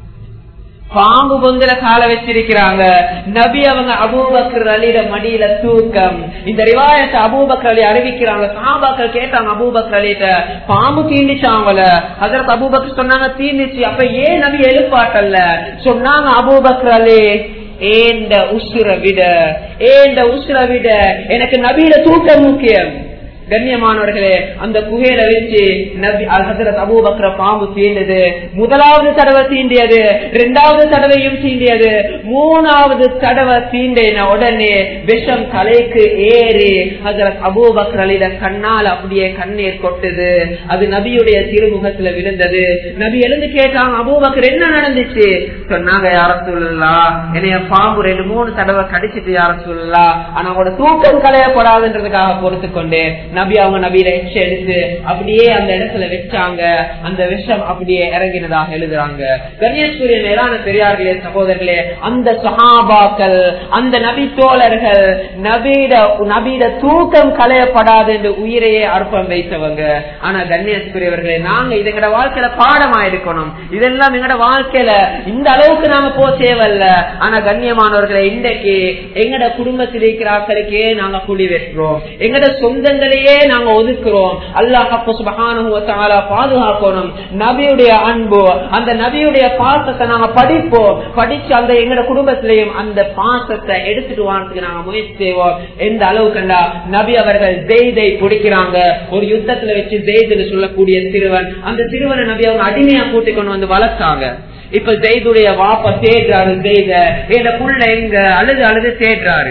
பாம்பு பொந்துல கால வச்சிருக்கிறாங்க நபி அவங்க அபூபக்கர் அலிட மடியில தூக்கம் இந்த ரிவாயத்தை அபூபக்கர் அலி அறிவிக்கிறாங்க சாபாக்கள் கேட்டாங்க அபூபக்கர் அலிட்ட பாம்பு தீண்டிச்சாங்கள அதற்கு அபூபக்கர் சொன்னாங்க தீண்டிச்சு அப்ப ஏன் நபி எழுப்பாட்டல்ல சொன்னாங்க அபூபக்கர் அலி ஏண்ட உசுர விட ஏண்ட உசுர விட எனக்கு நபியில தூக்கம் முக்கியம் கண்ணியமானவர்களே அந்த குகையில வச்சு நபி ஹசரத் அபூபக்கர பாம்பு தீண்டது முதலாவது தடவை தீண்டியது இரண்டாவது தடவையும் தீண்டியது மூணாவது தடவை தீண்டின உடனே விஷம் தலைக்கு ஏறி ஹசரத் அபூபக்கர் அலிட கண்ணால் அப்படியே கண்ணீர் கொட்டுது அது நபியுடைய திருமுகத்துல விழுந்தது நபி எழுந்து கேட்டாங்க அபூபக்கர் என்ன நடந்துச்சு சொன்னாங்க யார சொல்லலா என்னைய பாம்பு ரெண்டு மூணு தடவை கடிச்சிட்டு யார சொல்லலா ஆனா அவங்களோட தூக்கம் களையப்படாதுன்றதுக்காக பொறுத்து கொண்டேன் நபி அவங்க நபியில எச்ச எடுத்து அப்படியே அந்த இடத்துல வச்சாங்க அந்த விஷம் அப்படியே இறங்கினதாக எழுதுறாங்க கணேஸ்வரிய மேலான பெரியார்களே சகோதரர்களே அந்த சஹாபாக்கள் அந்த நபி தோழர்கள் நபீட நபீட தூக்கம் களையப்படாது என்று உயிரையே அர்ப்பம் வைத்தவங்க ஆனா கண்ணியஸ்குரியவர்களே நாங்க இது எங்கட வாழ்க்கையில பாடமா இருக்கணும் இதெல்லாம் எங்கட வாழ்க்கையில இந்த அளவுக்கு நாம போ தேவையில்ல ஆனா கண்ணியமானவர்களை இன்றைக்கு எங்கட குடும்பத்தில் இருக்கிற ஆட்களுக்கே நாங்க குழி வெட்டுறோம் எங்கட சொந்தங்களையே நாங்க ஒதுக்குறோம் அல்லாஹ் பாதுகாக்கணும் நபியுடைய அன்பு அந்த நபியுடைய பாசத்தை நாங்க படிப்போம் படிச்சு அந்த எங்கட குடும்பத்திலையும் அந்த பாசத்தை எடுத்துட்டு வாரத்துக்கு நாங்க முயற்சி செய்வோம் எந்த அளவு கண்டா நபி அவர்கள் ஜெய்தை பிடிக்கிறாங்க ஒரு யுத்தத்துல வச்சு ஜெய்துன்னு சொல்லக்கூடிய சிறுவன் அந்த சிறுவனை நபி அவங்க அடிமையா கூட்டிக் கொண்டு வந்து வளர்த்தாங்க இப்ப ஜெய்துடைய வாப்ப தேடுறாரு ஜெய்த என் புள்ள எங்க அழுது அழுது தேடுறாரு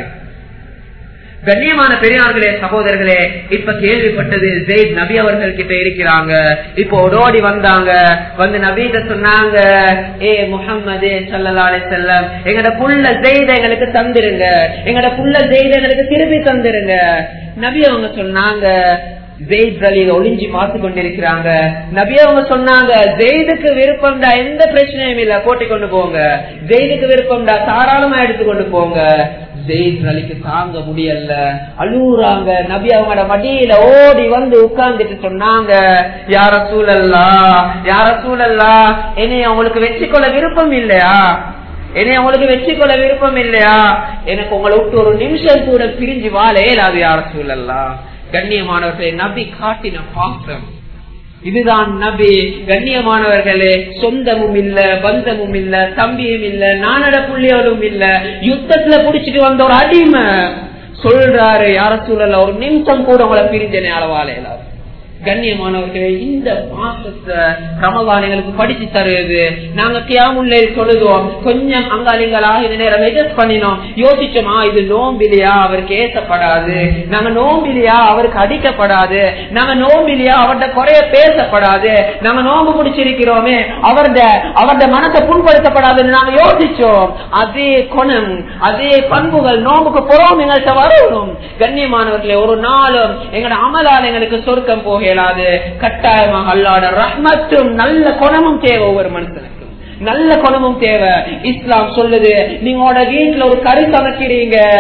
கண்ணியமான பெரியார்களே சகோதரர்களே இப்ப கேள்விப்பட்டது ஜெயித் நபி அவர்கள் கிட்ட இருக்கிறாங்க இப்ப ஓடோடி வந்தாங்க வந்து நபீத சொன்னாங்க ஏ முகம்மது சல்லா அலி செல்லம் எங்கட புள்ள ஜெயித எங்களுக்கு தந்துருங்க எங்கட புள்ள ஜெயித எங்களுக்கு திருப்பி தந்துருங்க நபி அவங்க சொன்னாங்க ஜெயித் அலி ஒளிஞ்சி பார்த்து கொண்டிருக்கிறாங்க நபி அவங்க சொன்னாங்க ஜெயிதுக்கு விருப்பம்டா எந்த பிரச்சனையும் இல்ல போட்டி கொண்டு போங்க ஜெயிதுக்கு விருப்பம்டா தாராளமா எடுத்துக்கொண்டு போங்க ஜெயித் அலிக்கு தாங்க முடியல அழுகுறாங்க நபி அவங்களோட மடியில ஓடி வந்து உட்கார்ந்துட்டு சொன்னாங்க யார சூழல்லா யார சூழல்லா என்னை அவங்களுக்கு வெற்றி கொள்ள விருப்பம் இல்லையா என்னை உங்களுக்கு வெற்றி கொள்ள விருப்பம் இல்லையா எனக்கு உங்களை விட்டு ஒரு நிமிஷம் கூட பிரிஞ்சு வாழ இயலாது யார சூழல்லா கண்ணியமானவர்களை நபி காட்டின பாத்திரம் இதுதான் நபி கண்ணியமானவர்களே சொந்தமும் இல்ல பந்தமும் இல்ல தம்பியும் இல்ல நானட புள்ளியோடும் இல்ல யுத்தத்துல புடிச்சிட்டு வந்த ஒரு அடிமை சொல்றாரு யார சூழல ஒரு நிமிஷம் கூட உங்களை பிரிஞ்சனே அளவாலையில கண்ணியமானவர்களே இந்த பாசத்தை ரமதான் எங்களுக்கு படிச்சு தருவது நாங்க கியாமுல்லை சொல்லுவோம் கொஞ்சம் அங்காளிங்களாக இந்த நேரம் எஜஸ்ட் பண்ணினோம் யோசிச்சோமா இது நோம்பிலியா அவருக்கு ஏசப்படாது நாங்க நோம்பிலியா அவருக்கு அடிக்கப்படாது நாங்க நோம்பிலியா அவர்த குறைய பேசப்படாது நாங்க நோம்பு பிடிச்சிருக்கிறோமே அவர்த அவர்த மனத்தை புண்படுத்தப்படாதுன்னு நாங்க யோசிச்சோம் அதே குணம் அதே பண்புகள் நோம்புக்கு புறம் எங்கள்கிட்ட வரணும் கண்ணியமானவர்களே ஒரு நாளும் எங்களோட அமலால் எங்களுக்கு சொர்க்கம் போக இயலாது கட்டாயமாக அல்லாட ரஹ்மத்தும் நல்ல குணமும் தேவை ஒவ்வொரு மனுஷனுக்கும் நல்ல குணமும் தேவை இஸ்லாம் சொல்லுது நீங்களோட வீட்டுல ஒரு கரு சமைக்கிறீங்க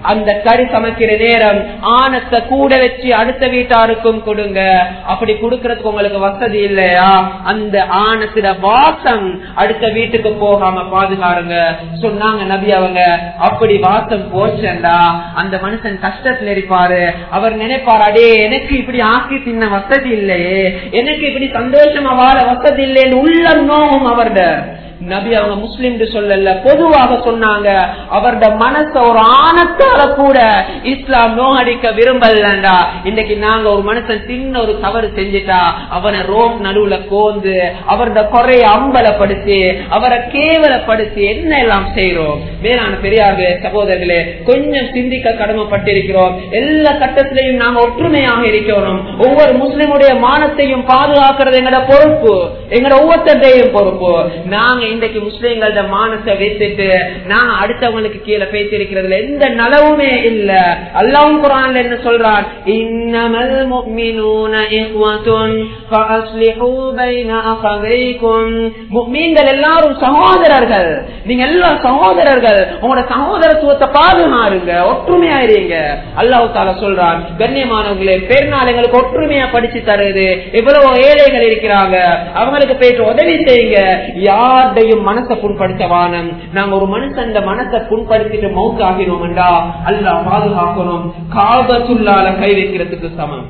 அந்த கறி சமைக்கிற நேரம் ஆணத்தை கூட வச்சு அடுத்த வீட்டாருக்கும் கொடுங்க அப்படி கொடுக்கறதுக்கு உங்களுக்கு வசதி இல்லையா அந்த ஆணத்திட வாசம் அடுத்த வீட்டுக்கு போகாம பாதுகாருங்க சொன்னாங்க நபி அவங்க அப்படி வாசம் போச்சண்டா அந்த மனுஷன் கஷ்டத்துல இருப்பாரு அவர் நினைப்பார் அடே எனக்கு இப்படி ஆக்கி தின்ன வசதி இல்லையே எனக்கு இப்படி சந்தோஷமா வாழ வசதி இல்லைன்னு உள்ள நோவும் அவர்ட நபி அவங்க முஸ்லிம் சொல்லல பொதுவாக சொன்னாங்க அவருடைய மனச ஒரு ஆணத்தால கூட இஸ்லாம் நோகடிக்க விரும்பலண்டா இன்னைக்கு நாங்க ஒரு மனுஷன் சின்ன ஒரு தவறு செஞ்சுட்டா அவனை ரோட் நடுவுல கோந்து அவருடைய குறைய அம்பலப்படுத்தி அவரை கேவலப்படுத்தி என்ன எல்லாம் செய்யறோம் மேலான பெரியார்களே சகோதரர்களே கொஞ்சம் சிந்திக்க கடமைப்பட்டிருக்கிறோம் எல்லா கட்டத்திலையும் நாங்க ஒற்றுமையாக இருக்கிறோம் ஒவ்வொரு முஸ்லிமுடைய மானத்தையும் பாதுகாக்கிறது எங்கட பொறுப்பு எங்கட ஒவ்வொருத்தையும் பொறுப்பு நாங்க இன்றைக்கு முஸ்லிம்களோட மானத்தை வைத்துட்டு நாங்க அடுத்தவங்களுக்கு கீழே பேசியிருக்கிறதுல எந்த நலவுமே இல்ல அல்லாவும் குரான்ல என்ன சொல்றான் இன்னமல் முஃமினூன இஹ்வத்துன் ஃபஅஸ்லிஹூ பைன அഖவைக்கும் முஃமின்கள் எல்லாரும் சகோதரர்கள் நீங்க எல்லாம் சகோதரர்கள் உங்களோட சகோதரத்துவத்தை பாதுகாருங்க ஒற்றுமையா இருங்க அல்லாஹ் தாலா சொல்றான் கண்ணியமானவங்களே பெருநாள் எங்களுக்கு ஒற்றுமையா படிச்சு தருது எவ்வளவு ஏழைகள் இருக்கிறாங்க அவங்களுக்கு போயிட்டு உதவி செய்யுங்க யாருடையும் மனசை புண்படுத்த வானம் நாங்க ஒரு மனுஷன் இந்த மனசை புண்படுத்திட்டு மவுத்து ஆகினோம்டா அல்லாஹ் பாதுகாக்கணும் காபத்துள்ளால கை வைக்கிறதுக்கு சமம்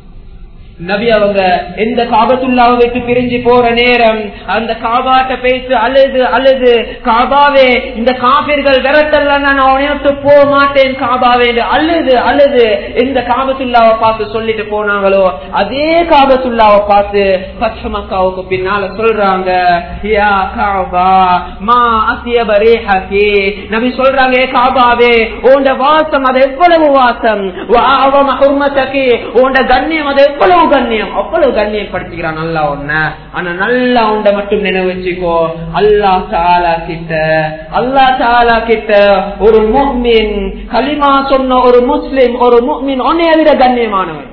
நபி அவங்க எந்த காபத்துள்ளாவை விட்டு பிரிஞ்சு போற நேரம் அந்த காபாட்ட பேசி அழுது அழுது காபாவே இந்த காபிர்கள் விரட்டல்ல நான் அவனையொட்டு போக மாட்டேன் காபாவே என்று அழுது அழுது எந்த காபத்துள்ளாவை பார்த்து சொல்லிட்டு போனாங்களோ அதே காபத்துள்ளாவை பார்த்து பச்சை மக்காவுக்கு பின்னால சொல்றாங்க யா காபா மா அசியப ரேஹகி நபி சொல்றாங்க "ஏ காபாவே உண்ட வாசம் அது எவ்வளவு வாசம் வஅஅவம ஹுர்மதகி உண்ட கண்ணியம் அது எவ்வளவு கண்ணியம் அவ்வளவு கண்ணியம் படுத்திக்கிறான் நல்லா ஒன்ன ஆனா நல்லா உண்ட மட்டும் நினைவு வச்சுக்கோ அல்லா தாலா கிட்ட அல்லா தாலா கிட்ட ஒரு முஹ்மின் கலிமா சொன்ன ஒரு முஸ்லிம் ஒரு முஹ்மின் ஒன்னைய விட கண்ணியமானவன்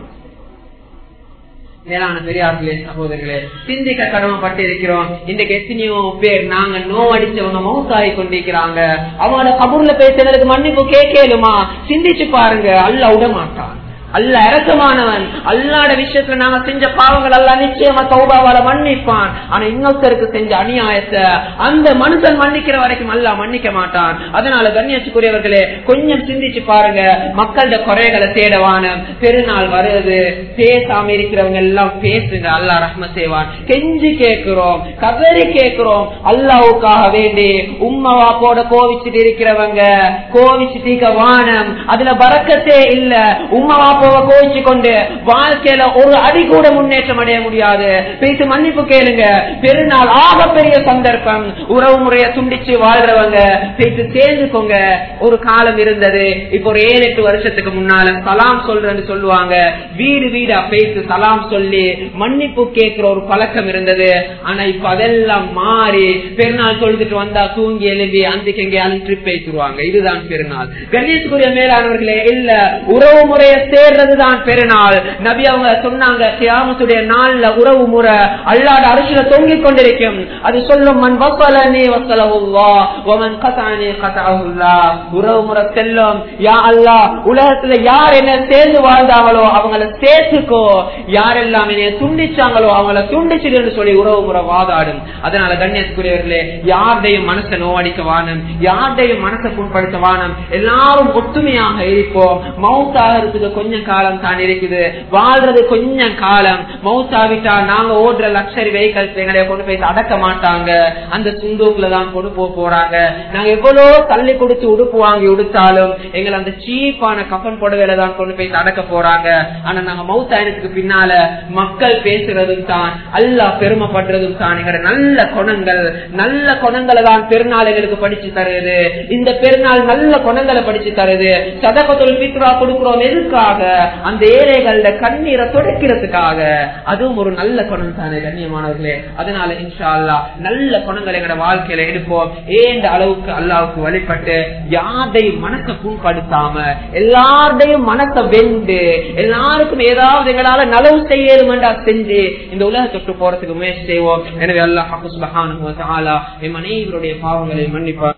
மேலான பெரியார்களே சகோதரர்களே சிந்திக்க கடமைப்பட்டு இருக்கிறோம் இன்றைக்கு எத்தனையோ பேர் நாங்க நோ அடிச்சவங்க மௌத்தாகி கொண்டிருக்கிறாங்க அவங்களோட கபூர்ல பேசுறதுக்கு மன்னிப்பு கேட்கலுமா சிந்திச்சு பாருங்க அல்ல விட மாட்டான் அல்ல இறக்கமானவன் அல்லாட விஷயத்துல நாங்க செஞ்ச பாவங்கள் எல்லாம் நிச்சயமா சௌபாவால மன்னிப்பான் ஆனா இன்னொருத்தருக்கு செஞ்ச அநியாயத்தை அந்த மனுஷன் மன்னிக்கிற வரைக்கும் அல்ல மன்னிக்க மாட்டான் அதனால கண்ணியத்துக்குரியவர்களே கொஞ்சம் சிந்திச்சு பாருங்க மக்களோட குறைகளை தேடவான பெருநாள் வருது பேசாம இருக்கிறவங்க எல்லாம் பேசுங்க அல்லா ரஹ்ம செய்வான் கெஞ்சி கேட்கிறோம் கதறி கேட்கிறோம் அல்லாவுக்காக வேண்டி உம்மவா போட கோவிச்சுட்டு இருக்கிறவங்க கோவிச்சுட்டு வானம் அதுல பறக்கத்தே இல்ல உம்மவா போவ கோவிச்சு கொண்டு வாழ்க்கையில ஒரு அடி கூட முன்னேற்றம் அடைய முடியாது பேசி மன்னிப்பு கேளுங்க பெருநாள் ஆக பெரிய சந்தர்ப்பம் உறவு முறைய துண்டிச்சு வாழ்றவங்க பேசி சேர்ந்துக்கோங்க ஒரு காலம் இருந்தது இப்போ ஒரு ஏழு எட்டு வருஷத்துக்கு முன்னால சலாம் சொல்றேன்னு சொல்லுவாங்க வீடு வீடா பேசி சலாம் சொல்லி மன்னிப்பு கேட்கிற ஒரு பழக்கம் இருந்தது ஆனா இப்ப அதெல்லாம் மாறி பெருநாள் சொல்லிட்டு வந்தா தூங்கி எழுதி அன்றைக்கு எங்கே ட்ரிப் பேசிடுவாங்க இதுதான் பெருநாள் கணேஷ்குரிய மேலானவர்களே இல்ல உறவு முறையை சேர்றதுதான் பெருநாள் நபி அவங்க சொன்னாங்க கியாமத்துடைய நாள்ல உறவு முறை அல்லாட அரசுல தொங்கிக் கொண்டிருக்கும் அது சொல்லும் மண் வசலனே வசலவுல்லா ஒமன் கசானே கசாவுல்லா உறவு முறை செல்லும் யா அல்லா உலகத்துல யார் என்ன சேர்ந்து வாழ்ந்தாங்களோ அவங்கள சேர்த்துக்கோ யாரெல்லாம் என்னைய துண்டிச்சாங்களோ அவங்கள துண்டிச்சுன்னு சொல்லி உறவு முறை வாதாடும் அதனால கண்ணியத்துக்குரியவர்களே யாருடையும் மனசை நோவடிக்க வானம் யாருடையும் மனசை புண்படுத்த வானம் எல்லாரும் ஒத்துமையாக இருப்போம் மவுத்தாகிறதுக்கு கொஞ்சம் காலம் தான் இருக்குது வாழ்றது கொஞ்சம் காலம் மவுத்தாவிட்டா நாங்க ஓடுற லக்ஷரி வெஹிக்கல்ஸ் எங்களை கொண்டு போய் அடக்க மாட்டாங்க அந்த சுந்தூக்குல தான் கொண்டு போக போறாங்க நாங்க எவ்வளவு தள்ளி கொடுத்து உடுப்பு வாங்கி உடுத்தாலும் எங்களை அந்த சீப்பான கப்பன் புடவையில தான் கொண்டு போய் அடக்க போறாங்க ஆனா நாங்க மவுத்தாயினத்துக்கு பின்னால மக்கள் பேசுறதும் தான் அல்லாஹ் பெருமைப்படுறதும் தான் எங்களோட நல்ல குணங்கள் நல்ல குணங்களை தான் பெருநாள் எங்களுக்கு படிச்சு தருது இந்த பெருநாள் நல்ல குணங்களை படிச்சு தருது சதகத்தொல் பித்ரா கொடுக்கிறோம் எதுக்காக அந்த ஏழைகள கண்ணீரை துடைக்கிறதுக்காக அதுவும் ஒரு நல்ல குணம் தானே கண்ணியமானவர்களே அதனால இன்ஷா அல்லா நல்ல குணங்களை எங்களோட வாழ்க்கையில எடுப்போம் ஏண்ட அளவுக்கு அல்லாவுக்கு வழிபட்டு யாரையும் மனசை புண்படுத்தாம எல்லாருடையும் மனசை வெந்து எல்லாருக்கும் ஏதாவது எங்களால நலவு செய்யணும் என்றா செஞ்சு இந்த உலக தொட்டு போறதுக்கு முயற்சி செய்வோம் எனவே அல்லாஹ் எம் அனைவருடைய பாவங்களை மன்னிப்பார்